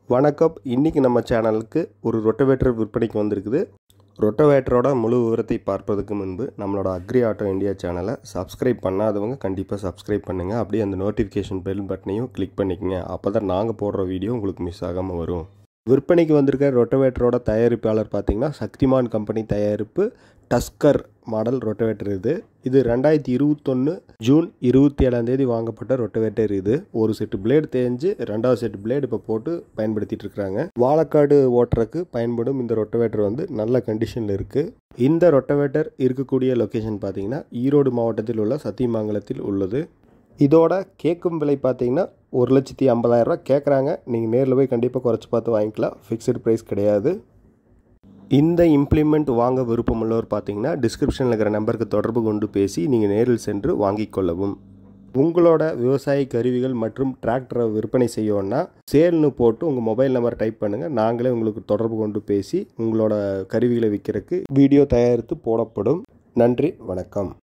வணக்கம் இன்றைக்கி நம்ம சேனலுக்கு ஒரு ரொட்டவேட்டர் விற்பனைக்கு வந்திருக்குது ரொட்டவேட்டரோட முழு விவரத்தை பார்ப்பதற்கு முன்பு நம்மளோட அக்ரி ஆட்டோ இந்தியா சேனலை சப்ஸ்கிரைப் பண்ணாதவங்க கண்டிப்பாக சப்ஸ்கிரைப் பண்ணுங்கள் அப்படியே அந்த நோட்டிஃபிகேஷன் பெல் பட்டனையும் கிளிக் பண்ணிக்கங்க அப்போ தான் நாங்கள் போடுற வீடியோ உங்களுக்கு மிஸ் ஆகாமல் வரும் விற்பனைக்கு வந்திருக்க ரொட்டவேட்டரோட தயாரிப்பாளர் பார்த்தீங்கன்னா சக்திமான் கம்பெனி தயாரிப்பு டஸ்கர் மாடல் ரொட்டவேட்டர் இது இது ரெண்டாயிரத்தி இருபத்தொன்று ஜூன் இருபத்தி ஏழாம் தேதி வாங்கப்பட்ட ரொட்டவேட்டர் இது ஒரு செட்டு பிளேடு தேஞ்சு ரெண்டாவது செட் பிளேடு இப்போ போட்டு பயன்படுத்திட்டு இருக்கிறாங்க வாழைக்காடு ஓட்டுறக்கு பயன்படும் இந்த ரொட்டவேட்டர் வந்து நல்ல கண்டிஷனில் இருக்குது இந்த ரொட்டவேட்டர் இருக்கக்கூடிய லொக்கேஷன் பார்த்தீங்கன்னா ஈரோடு மாவட்டத்தில் உள்ள சத்தியமங்கலத்தில் உள்ளது இதோட கேட்கும் விலை பார்த்தீங்கன்னா ஒரு லட்சத்தி ஐம்பதாயிரரூவா கேட்குறாங்க நீங்கள் நேரில் போய் கண்டிப்பாக குறைச்சி பார்த்து வாங்கிக்கலாம் ஃபிக்ஸ்டு ப்ரைஸ் கிடையாது இந்த இம்ப்ளிமெண்ட் வாங்க விருப்பமுள்ளவர் பார்த்தீங்கன்னா டிஸ்கிரிப்ஷனில் இருக்கிற நம்பருக்கு தொடர்பு கொண்டு பேசி நீங்கள் நேரில் சென்று வாங்கிக் கொள்ளவும் உங்களோட விவசாய கருவிகள் மற்றும் டிராக்டரை விற்பனை செய்யணும்னா சேல்னு போட்டு உங்கள் மொபைல் நம்பர் டைப் பண்ணுங்கள் நாங்களே உங்களுக்கு தொடர்பு கொண்டு பேசி உங்களோட கருவிகளை விற்கிறதுக்கு வீடியோ தயாரித்து போடப்படும் நன்றி வணக்கம்